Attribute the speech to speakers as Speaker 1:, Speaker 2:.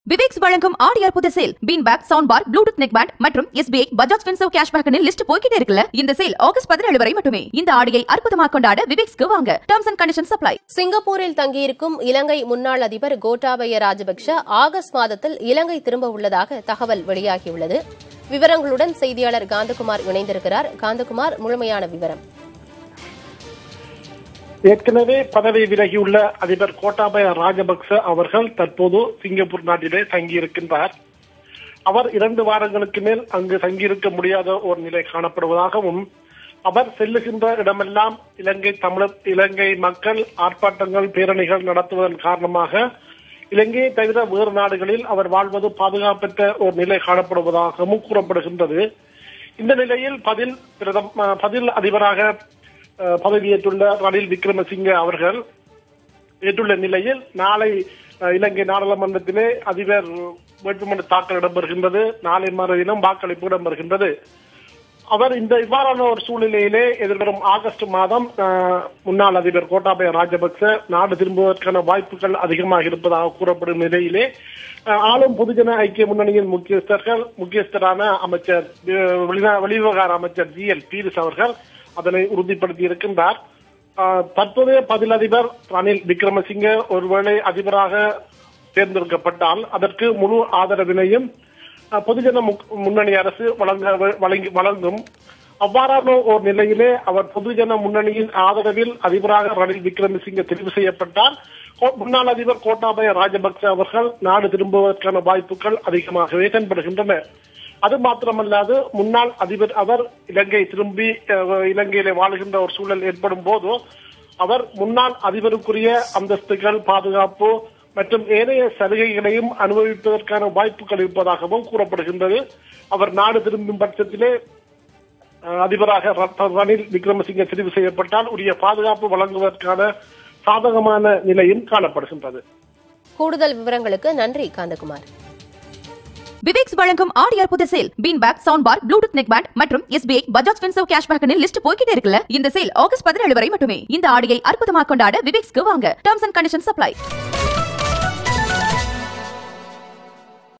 Speaker 1: விவேக்ஸ் வழங்கும் ஆடி அற்புத sale bean bag sound bar Bluetooth neck band மற்றும் SBI Bajaj Finserv cashback list போய்கிட்டே இருக்குல்ல இந்த சேல் ஆகஸ்ட் பதினேழு வரை மட்டுமே இந்த ஆடியை அற்புதமாக கொண்டாட விவேக்ஸ்க்கு வாங்க டர்ம்ஸ் அண்ட் கண்டிஷன் சப்ளை
Speaker 2: சிங்கப்பூரில் தங்கியிருக்கும் இலங்கை முன்னாள் அதிபர் கோட்டாபய ராஜபக்ஷ ஆகஸ்ட் மாதத்தில் இலங்கை திரும்ப உள்ளதாக தகவல் வெளியாகியுள்ளது விவரங்களுடன் செய்தியாளர் காந்தகுமார் இணைந்திருக்கிறார் காந்தகுமார் முழுமையான விவரம்
Speaker 3: ஏற்கனவே பதவி விலகியுள்ள அதிபர் கோட்டாபய ராஜபக்ச அவர்கள் தற்போது சிங்கப்பூர் நாட்டிலே தங்கியிருக்கின்றார் அவர் இரண்டு வாரங்களுக்கு மேல் அங்கு தங்கியிருக்க முடியாத ஒரு நிலை காணப்படுவதாகவும் அவர் செல்லுகின்ற இடமெல்லாம் இலங்கை தமிழர் இலங்கை மக்கள் ஆர்ப்பாட்டங்கள் பேரணிகள் நடத்துவதன் காரணமாக இலங்கையை தவிர வேறு நாடுகளில் அவர் வாழ்வது பாதுகாப்பற்ற ஒரு நிலை காணப்படுவதாகவும் கூறப்படுகின்றது இந்த நிலையில் பதில் பிரதம பதில் அதிபராக அஹ், பதவியேற்றுள்ள ரணில் விக்ரமசிங்கே அவர்கள் ஏற்றுள்ள நிலையில் நாளை அஹ், இலங்கை நாடாளுமன்றத்திலே அதிபர் வேட்புமனு தாக்கல் இடம்பெறுகின்றது நாளை மறுதினம் வாக்களிப்பு இடம்பெறுகின்றது அவர் இந்த இவ்வாறான ஒரு சூழ்நிலையிலே எதிர்வரும் ஆகஸ்ட் மாதம் அஹ், முன்னாள் அதிபர் கோட்டாபய ராஜபக்ச நாடு திரும்புவதற்கான வாய்ப்புகள் அதிகமாக இருப்பதாக கூறப்படும் நிலையிலே அஹ், ஆளும் பொதுஜன ஐக்கிய முன்னணியின் முக்கியஸ்தர்கள் முக்கியஸ்தரான அமைச்சர் அஹ், வெளிநா- வெளிவிவகார அமைச்சர் ஜி எல் பீரிஸ் அவர்கள் அதனை உறுதிப்படுத்தி இருக்கின்றார் அஹ், தற்போதைய பதில் அதிபர் ரணில் விக்ரமசிங்கே ஒருவேளை அதிபராக தேர்ந்தெடுக்கப்பட்டால் அதற்கு முழு ஆதரவினையும் அஹ், பொதுஜன முக்- முன்னணி அரசு வழங்க வழங்கி வழங்கும் அவ்வாறான ஒரு நிலையிலே அவர் பொதுஜன முன்னணியின் ஆதரவில் அதிபராக ரணில் விக்ரமசிங்கே தெரிவு செய்யப்பட்டால் கோ- முன்னாள் அதிபர் கோட்டாபய ராஜபக்ச அவர்கள் நாடு திரும்புவதற்கான வாய்ப்புகள் அதிகமாகவே தென்படுகின்றன அது மாத்திரமல்லாது முன்னாள் அதிபர் அவர் இலங்கை திரும்பி அஹ், இலங்கையிலே வாழுகின்ற ஒரு சூழல் ஏற்படும் போது அவர் முன்னாள் அதிபருக்குரிய அந்தஸ்துகள் பாதுகாப்பு மற்றும் ஏனைய சலுகைகளையும் அனுபவிப்பதற்கான வாய்ப்புகள் இருப்பதாகவும் கூறப்படுகின்றது அவர் நாடு திரும்பும் பட்சத்திலே அஹ், அதிபராக ர- ரணில் விக்ரமசிங்கே தெரிவு செய்யப்பட்டால் உரிய பாதுகாப்பு வழங்குவதற்கான சாதகமான நிலையும் காணப்படுகின்றது
Speaker 2: கூடுதல் விவரங்களுக்கு நன்றி காந்தகுமார்
Speaker 1: விவேக்ஸ் வழங்கும் ஆடி அற்புத sale bean bag sound bar Bluetooth neck band மற்றும் SBI Bajaj Finserv cashback list போய்கிட்டே இருக்குல்ல இந்த சேல் ஆகஸ்ட் பதினேழு வரை மட்டுமே இந்த ஆடியை அற்புதமாக கொண்டாட விவேக்ஸ்க்கு வாங்க டர்ம்ஸ் அண்ட் கண்டிஷன் சப்ளை